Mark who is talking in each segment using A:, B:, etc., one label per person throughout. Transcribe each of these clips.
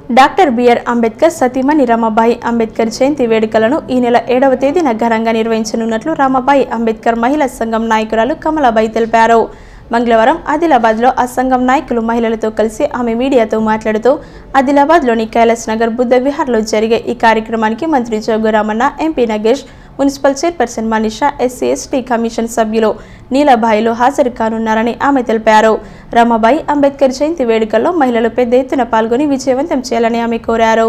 A: doctor BR Ambedkar సతీమణి రమాబాయి అంబేద్కర్ జయంతి వేడుకలను ఈ నెల ఏడవ తేదీన ఘనంగా నిర్వహించనున్నట్లు రమాబాయి అంబేద్కర్ మహిళా సంఘం నాయకురాలు కమలాబాయి తెలిపారు మంగళవారం ఆదిలాబాద్లో ఆ సంఘం నాయకులు మహిళలతో కలిసి ఆమె మీడియాతో మాట్లాడుతూ ఆదిలాబాద్లోని కైలాస్ నగర్ బుద్ధ విహార్లో జరిగే ఈ కార్యక్రమానికి మంత్రి Jogu Ramanna MP Nagesh municipal chairperson Manisha SC ST commission సభ్యులు నీలబాయిలు హాజరు కానున్నారని ఆమె తెలిపారు రమాబాయి అంబేద్కర్ జయంతి వేడుకల్లో మహిళలు పెద్ద ఎత్తున పాల్గొని విజయవంతం చేయాలని ఆమె కోరారు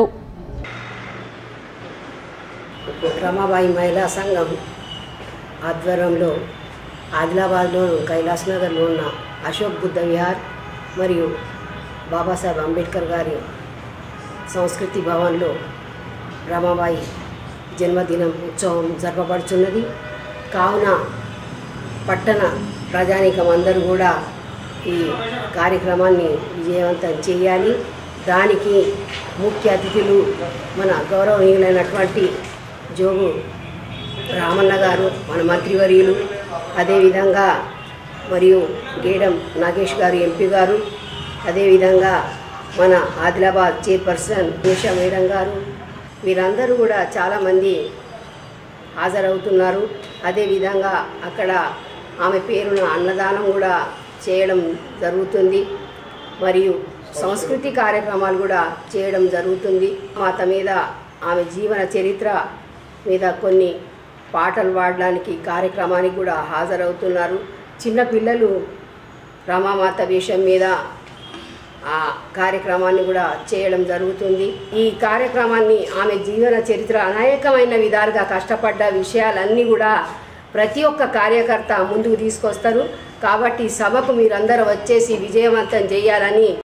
B: రమాబాయి మహిళా సంఘం ఆధ్వర్యంలో ఆదిలాబాద్లో కైలాస్ నగర్లో ఉన్న అశోక్ బుద్ధ విహార్ మరియు బాబాసాహెబ్ అంబేద్కర్ గారి సంస్కృతి భవన్లో రమాబాయి జన్మదినం ఉత్సవం జరపబడుచున్నది కావున పట్టణ ప్రజానీకం అందరూ కూడా ఈ కార్యక్రమాన్ని విజయవంతం చేయాలి దానికి ముఖ్య అతిథులు మన గౌరవనీయులైనటువంటి జోగు రామన్న గారు మన మంత్రివర్యులు అదేవిధంగా మరియు గేడం నాగేష్ గారు ఎంపీ గారు అదేవిధంగా మన ఆదిలాబాద్ చైర్పర్సన్ ఉషా మేడం గారు వీరందరూ కూడా చాలామంది హాజరవుతున్నారు అదేవిధంగా అక్కడ ఆమె పేరున అన్నదానం కూడా చేయడం జరుగుతుంది మరియు సంస్కృతి కార్యక్రమాలు కూడా చేయడం జరుగుతుంది మాత మీద ఆమె జీవన చరిత్ర మీద కొన్ని పాటలు పాడడానికి కార్యక్రమానికి కూడా హాజరవుతున్నారు చిన్నపిల్లలు రమామాత వేషం మీద ఆ కార్యక్రమాన్ని కూడా చేయడం జరుగుతుంది ఈ కార్యక్రమాన్ని ఆమె జీవన చరిత్ర అనేకమైన విధాలుగా కష్టపడ్డ విషయాలన్నీ కూడా ప్రతి ఒక్క కార్యకర్త ముందుకు తీసుకొస్తారు కాబట్టి సభకు మీరందరూ వచ్చేసి విజయవంతం చేయాలని